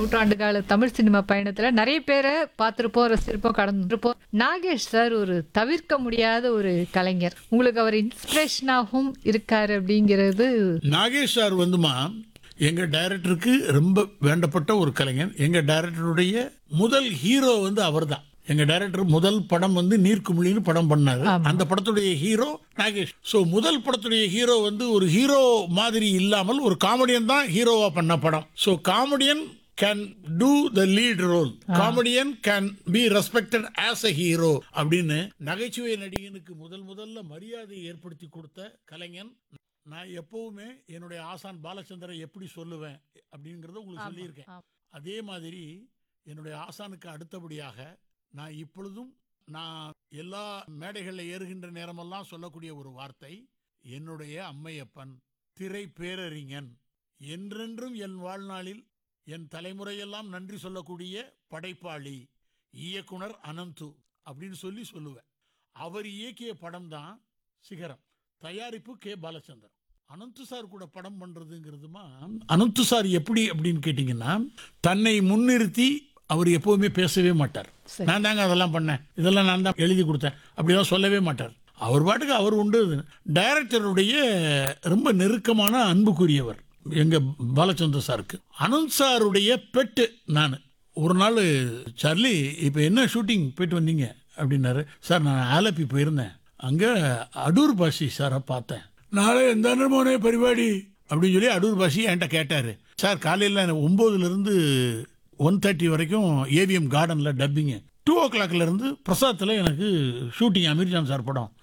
நூற்றாண்டு கால தமிழ் சினிமா பயணத்துல நிறைய பேரை பார்த்திருப்போம் ரசிச்சிருப்போம் கடந்திருப்போம் நாகேஷ் சார் ஒரு தவிர்க்க முடியாத ஒரு கலைஞர் உங்களுக்கு அவர் இன்ஸ்பிரேஷனாகவும் இருக்காரு அப்படிங்கிறது நாகேஷ் சார் வந்துமா எங்க டைரக்டருக்கு ரொம்ப வேண்டப்பட்ட ஒரு கலைஞர் எங்க டைரக்டருடைய முதல் ஹீரோ வந்து அவர்தான் எங்க டைரக்டர் முதல் படம் வந்து நீர்க்குமிழின்னு படம் பண்ணாரு அந்த படத்துடைய ஹீரோ நாகேஷ் சோ முதல் படத்துடைய ஹீரோ வந்து ஒரு ஹீரோ மாதிரி இல்லாமல் ஒரு காமெடியன் தான் ஹீரோவா பண்ண படம் so comedian can do the lead role comedian can be respected as a hero அப்படின்னு நகைச்சுவை நடிகனுக்கு முதல் முதல்ல மரியாதை ஏற்படுத்தி கொடுத்த கலைஞன் நான் எப்பவுமே என்னுடைய ஆசான் பாலச்சந்திரன் எப்படி சொல்லுவேன் அப்படிங்கறத உங்களுக்கு சொல்லியிருக்கேன் ஆமா. அதே மாதிரி என்னுடைய ஆசானுக்கு அடுத்தபடியாக நான் இப்பொழுதும் நான் எல்லா மேடைகளில் ஏறுகின்ற நேரமெல்லாம் சொல்லக்கூடிய ஒரு வார்த்தை என்னுடைய அம்மையப்பன் திரை பேரறிஞன் என்றென்றும் என் வாழ்நாளில் என் தலைமுறையெல்லாம் நன்றி சொல்லக்கூடிய படைப்பாளி இயக்குனர் அனந்து அப்படின்னு சொல்லி சொல்லுவேன் அவர் இயக்கிய படம் தான் சிகரம் தயாரிப்பு கே பாலச்சந்தர் அனந்து சார் கூட படம் பண்றதுங்கிறதுமா அனந்து சார் எப்படி அப்படின்னு கேட்டிங்கன்னா தன்னை முன்னிறுத்தி அவர் எப்பவுமே பேசவே மாட்டார் சரி. நான் தாங்க அதெல்லாம் பண்ணேன் இதெல்லாம் நான் தான் எழுதி கொடுத்தேன் அப்படிலாம் சொல்லவே மாட்டார் அவர் பாட்டுக்கு அவர் உண்டு டைரக்டருடைய ரொம்ப நெருக்கமான அன்புக்குரியவர் எங்க பாலச்சந்திர சாருக்கு அனந்த் சாருடைய பெட்டு நான் ஒரு நாள் சார்லி இப்போ என்ன ஷூட்டிங் போயிட்டு வந்தீங்க அப்படின்னாரு சார் நான் ஆலப்பி போயிருந்தேன் அங்கே அடூர் பாஷி சாரை பார்த்தேன் நாளை எந்த போனே பரிபாடி அப்படின்னு சொல்லி அடூர் பாஷி என்கிட்ட கேட்டாரு சார் காலையில் ஒம்போதுலேருந்து ஒன் தேர்ட்டி வரைக்கும் ஏவிஎம் கார்டனில் டப்பிங்கு டூ ஓ கிளாக்ல இருந்து பிரசாத்தில் எனக்கு ஷூட்டிங் அமீர்ஜான் சார் படம்